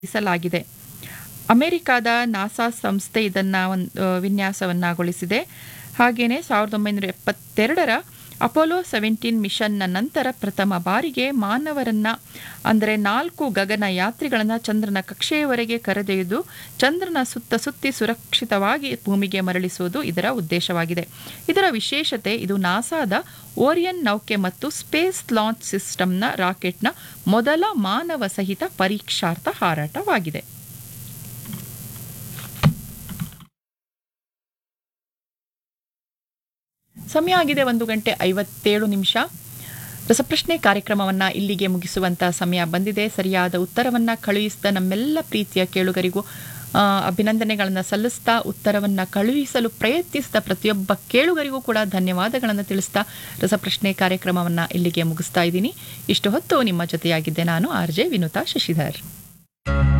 ಸಲಾಗಿದೆ ಅಮೆರಿಕಾದ ನಾಸಾ ಸಂಸ್ಥೆ ಇದನ್ನು ಒಂದು ವಿನ್ಯಾಸವನ್ನಾಗೊಳಿಸಿದೆ ಹಾಗೆಯೇ ಸಾವಿರದ ಒಂಬೈನೂರ ಎಪ್ಪತ್ತೆರಡರ ಅಪೋಲೋ ಸೆವೆಂಟೀನ್ ಮಿಷನ್ನ ನಂತರ ಪ್ರಥಮ ಬಾರಿಗೆ ಮಾನವರನ್ನ ಅಂದರೆ ನಾಲ್ಕು ಗಗನ ಯಾತ್ರಿಗಳನ್ನು ಚಂದ್ರನ ಕಕ್ಷೆಯವರೆಗೆ ಕರೆದೊಯ್ದು ಚಂದ್ರನ ಸುತ್ತ ಸುತ್ತಿ ಸುರಕ್ಷಿತವಾಗಿ ಭೂಮಿಗೆ ಮರಳಿಸುವುದು ಇದರ ಉದ್ದೇಶವಾಗಿದೆ ಇದರ ವಿಶೇಷತೆ ಇದು ನಾಸಾದ ಓರಿಯನ್ ನೌಕೆ ಮತ್ತು ಸ್ಪೇಸ್ ಲಾಂಚ್ ಸಿಸ್ಟಮ್ನ ರಾಕೆಟ್ನ ಮೊದಲ ಮಾನವ ಸಹಿತ ಪರೀಕ್ಷಾರ್ಥ ಹಾರಾಟವಾಗಿದೆ ಸಮಯ ಆಗಿದೆ ಒಂದು ಗಂಟೆ ಐವತ್ತೇಳು ನಿಮಿಷ ರಸಪ್ರಶ್ನೆ ಕಾರ್ಯಕ್ರಮವನ್ನು ಇಲ್ಲಿಗೆ ಮುಗಿಸುವಂಥ ಸಮಯ ಬಂದಿದೆ ಸರಿಯಾದ ಉತ್ತರವನ್ನು ಕಳುಹಿಸಿದ ನಮ್ಮೆಲ್ಲ ಪ್ರೀತಿಯ ಕೇಳುಗರಿಗೂ ಆ, ಅಭಿನಂದನೆಗಳನ್ನು ಸಲ್ಲಿಸ್ತಾ ಉತ್ತರವನ್ನು ಕಳುಹಿಸಲು ಪ್ರಯತ್ನಿಸಿದ ಪ್ರತಿಯೊಬ್ಬ ಕೇಳುಗರಿಗೂ ಕೂಡ ಧನ್ಯವಾದಗಳನ್ನು ತಿಳಿಸ್ತಾ ರಸಪ್ರಶ್ನೆ ಕಾರ್ಯಕ್ರಮವನ್ನು ಇಲ್ಲಿಗೆ ಮುಗಿಸ್ತಾ ಇದ್ದೀನಿ ಇಷ್ಟು ಹೊತ್ತು ನಿಮ್ಮ ಜೊತೆಯಾಗಿದ್ದೆ ನಾನು ಆರ್ ಜೆ ವಿನುತಾ ಶಶಿಧರ್